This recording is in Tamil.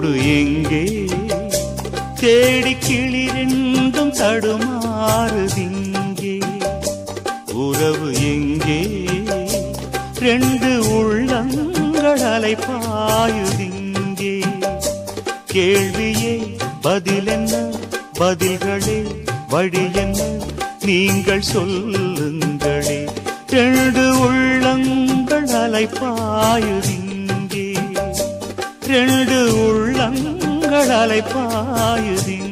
கூடு எங்கே தேடி கிளி ரெண்டும் தடுமாறுதிங்கே உறவு எங்கே ரெண்டு உள்ளங்கள் அலைப்பாயுதிங்கே கேள்வியே பதில் என்ன பதில்களே வழி என்ன நீங்கள் சொல்லுங்களே ரெண்டு உள்ளங்கள் அலைப்பாயுதிங்கே ரெண்டு உள்ளங்கள் அலைப்பாயுதிங்கே